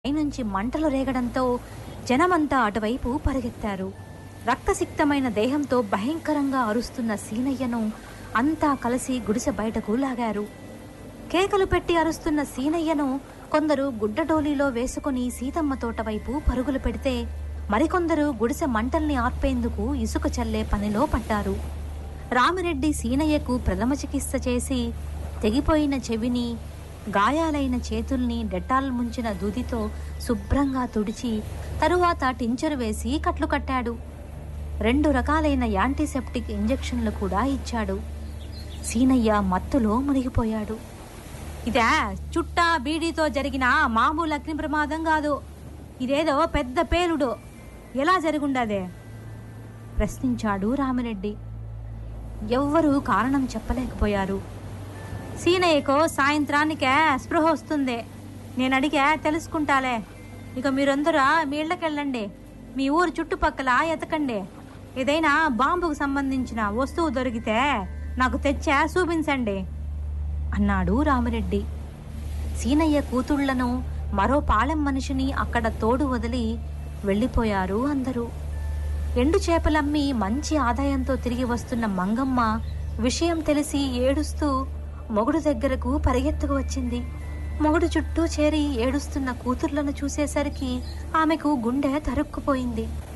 పైనుంచి మంటలు రేగడంతో జనమంతా అటువైపు పరిగెత్తారు రక్తసిక్తమైన దేహంతో భయంకరంగా అరుస్తున్న సీనయ్యను అంతా కలిసి గుడిసె బయటకు లాగారు కేకలు పెట్టి అరుస్తున్న సీనయ్యను కొందరు గుడ్డడోలీలో వేసుకుని సీతమ్మ తోట వైపు పరుగులు పెడితే మరికొందరు గుడిసె మంటల్ని ఆర్పేందుకు ఇసుక చల్లే పనిలో పడ్డారు రామిరెడ్డి సీనయ్యకు ప్రథమ చికిత్స చేసి తెగిపోయిన చెవిని గాయాలైన చేతుల్ని డెటాల్ ముంచిన దూదితో శుభ్రంగా తుడిచి తరువాత టించరు వేసి కట్లు కట్టాడు రెండు రకాలైన యాంటీసెప్టిక్ ఇంజెక్షన్లు కూడా ఇచ్చాడు సీనయ్య మత్తులో మునిగిపోయాడు ఇదే చుట్టా బీడీతో జరిగిన మామూలు అగ్ని ప్రమాదం కాదు ఇదేదో పెద్ద పేలుడు ఎలా జరుగుండదే ప్రశ్నించాడు రామిరెడ్డి ఎవ్వరూ కారణం చెప్పలేకపోయారు సీనయ్యకు సాయంత్రానికే స్పృహ వస్తుంది నేను అడిగా తెలుసుకుంటాలే ఇక మీరందరూ మీ ఇళ్ళకెళ్ళండి మీ ఊరు చుట్టుపక్కల ఎతకండి ఏదైనా బాంబుకు సంబంధించిన వస్తువు దొరికితే నాకు తెచ్చా చూపించండి అన్నాడు రామిరెడ్డి సీనయ్య కూతుళ్లను మరో పాలెం మనిషిని అక్కడ తోడు వదిలి వెళ్ళిపోయారు అందరూ ఎండు చేపలమ్మి మంచి ఆదాయంతో తిరిగి వస్తున్న మంగమ్మ విషయం తెలిసి ఏడుస్తూ మొగుడు దగ్గరకు పరిగెత్తుకు వచ్చింది మొగుడు చుట్టూ చేరి ఏడుస్తున్న కూతుర్లను చూసేసరికి ఆమెకు గుండె తరుక్కుపోయింది